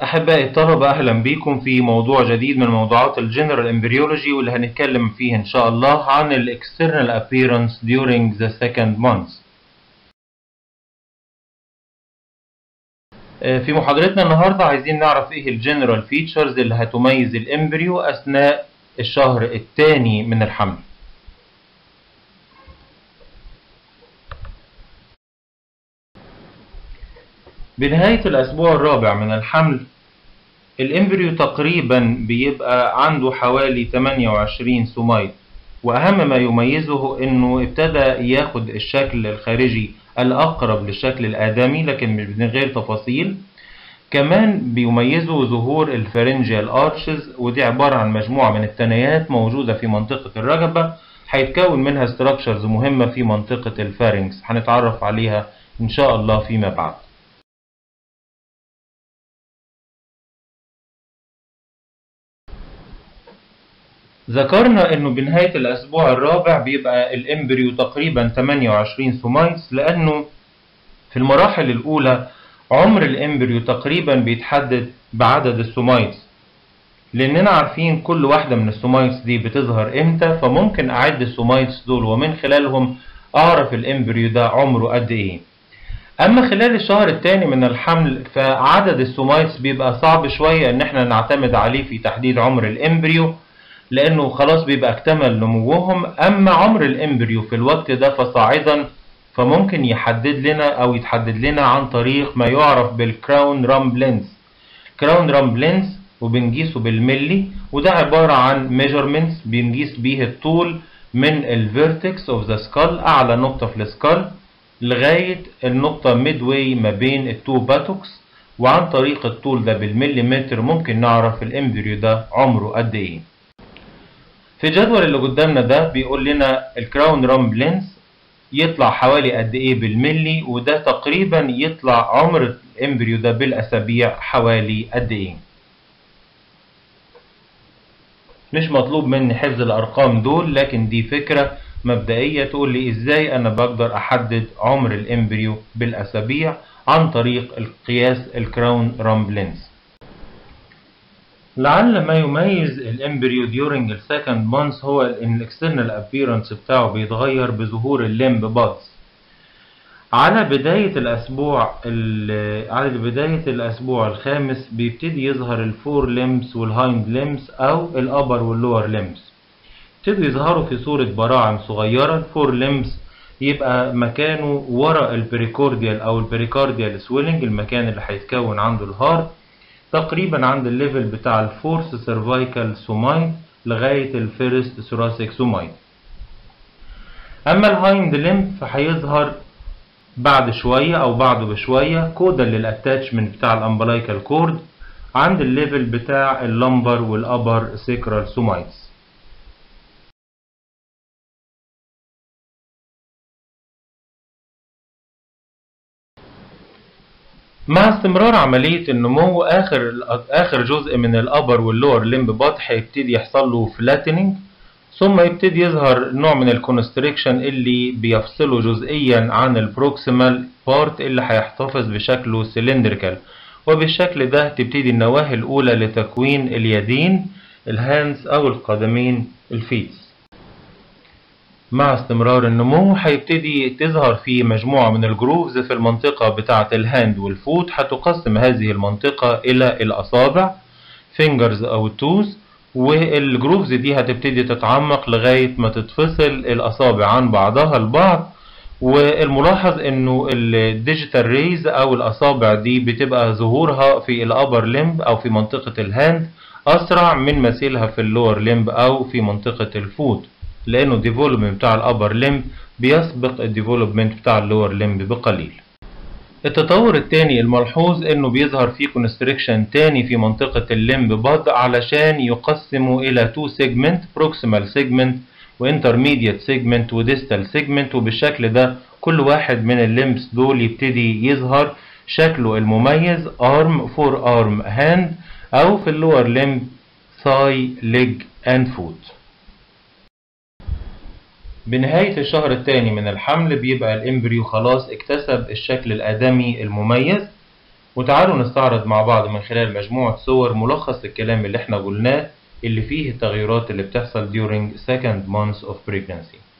أحبائي الطلبة أهلا بكم في موضوع جديد من موضوعات الجنرال امبريولوجي واللي هنتكلم فيه إن شاء الله عن ال external appearance during the second month. آه، في محاضرتنا النهاردة عايزين نعرف إيه الجنرال فيتشرز اللي هتميز الامبريو أثناء الشهر الثاني من الحمل. بنهاية الأسبوع الرابع من الحمل الإمبريو تقريبا بيبقى عنده حوالي 28 سومايد وأهم ما يميزه إنه ابتدى ياخد الشكل الخارجي الأقرب للشكل الآدمي لكن مش من غير تفاصيل كمان بيميزه ظهور الفرنجيال ارشز ودي عبارة عن مجموعة من الثنايات موجودة في منطقة الرقبة هيتكون منها ستراكشرز مهمة في منطقة الفارنكس هنتعرف عليها إن شاء الله فيما بعد ذكرنا انه بنهاية الاسبوع الرابع بيبقى الامبريو تقريبا 28 سومايتس لانه في المراحل الاولى عمر الامبريو تقريبا بيتحدد بعدد السومايتس لاننا عارفين كل واحدة من السومايتس دي بتظهر امتى فممكن اعد السومايتس دول ومن خلالهم اعرف الامبريو ده عمره قد ايه اما خلال الشهر الثاني من الحمل فعدد السومايتس بيبقى صعب شوية ان احنا نعتمد عليه في تحديد عمر الامبريو لانه خلاص بيبقى اكتمل نموهم اما عمر الامبريو في الوقت ده فصاعدا فممكن يحدد لنا او يتحدد لنا عن طريق ما يعرف بالكراون رامبلنس كراون رامبلنس وبنقيسه بالملي وده عبارة عن ميجرمنتس بنقيس بيه الطول من الفيرتكس اوف ذا سكال اعلى نقطة في السكال لغاية النقطة ميدواي ما بين التو باتوكس وعن طريق الطول ده بالمليمتر ممكن نعرف الامبريو ده عمره قد ايه في الجدول اللي قدامنا ده بيقول لنا الكراون رامبلنس يطلع حوالي قد ايه بالملي وده تقريبا يطلع عمر الامبريو ده بالاسابيع حوالي قد ايه مش مطلوب مني حفظ الارقام دول لكن دي فكرة مبدئية تقول لي ازاي انا بقدر احدد عمر الامبريو بالاسابيع عن طريق القياس الكراون رامبلنس لعل ما يميز الامبريو during السكند مانث هو ان الاكسترنال ابييرنس بتاعه بيتغير بظهور الليمب بادز على بداية الأسبوع على بداية الأسبوع الخامس بيبتدي يظهر الفور ليمبس والهايند ليمبس أو الأبر واللور ليمبس يبتدوا يظهروا في صورة براعم صغيرة الفور ليمبس يبقى مكانه ورا البريكورديال أو البريكارديال سويلنج المكان اللي هيتكون عنده الهارت تقريبا عند الليفل بتاع الفورس سيرفايكال سوماين لغاية الفيرست ثوراسيك سوماين أما الهايند ليمب فهيظهر بعد شوية أو بعده بشوية كودا للأتاتشمنت بتاع الأمبلايكال كورد عند الليفل بتاع اللمبر والأبر سيكرال سوماينز مع استمرار عملية النمو آخر آخر جزء من الأبر واللور ليمب باد هيبتدي يحصل له فلاتنينج ثم يبتدي يظهر نوع من الكونستريكشن اللي بيفصله جزئيا عن البروكسيمال بارت اللي هيحتفظ بشكله سلندريكال وبالشكل ده تبتدي النواهي الأولى لتكوين اليدين الهاندز أو القدمين الفيتس مع استمرار النمو هيبتدي تظهر فيه مجموعة من الجروفز في المنطقة بتاعة الهاند والفوت هتقسم هذه المنطقة إلى الأصابع فينجرز أو توز والجروفز دي هتبتدي تتعمق لغاية ما تتفصل الأصابع عن بعضها البعض والملاحظ انه الديجيتال ريز او الاصابع دي بتبقى ظهورها في الابر ليمب او في منطقة الهاند اسرع من مثيلها في اللور ليمب او في منطقة الفوت لانه الديفلوبمنت بتاع الابر ليمب بيسبق الديفلوبمنت بتاع اللور ليمب بقليل التطور الثاني الملحوظ انه بيظهر فيه كونستريكشن تاني في منطقة الليمب باد علشان يقسموا الى تو سيجمنت بروكسيمال سيجمنت وانترميديت سيجمنت وديستال سيجمنت وبالشكل ده كل واحد من الليمبس دول يبتدي يظهر شكله المميز ارم فور ارم هاند او في اللور ليمب ثاي ليج اند فوت بنهاية الشهر الثاني من الحمل بيبقى الامبريو خلاص اكتسب الشكل الآدمي المميز وتعالوا نستعرض مع بعض من خلال مجموعة صور ملخص للكلام اللي احنا قلناه اللي فيه التغيرات اللي بتحصل during second months of pregnancy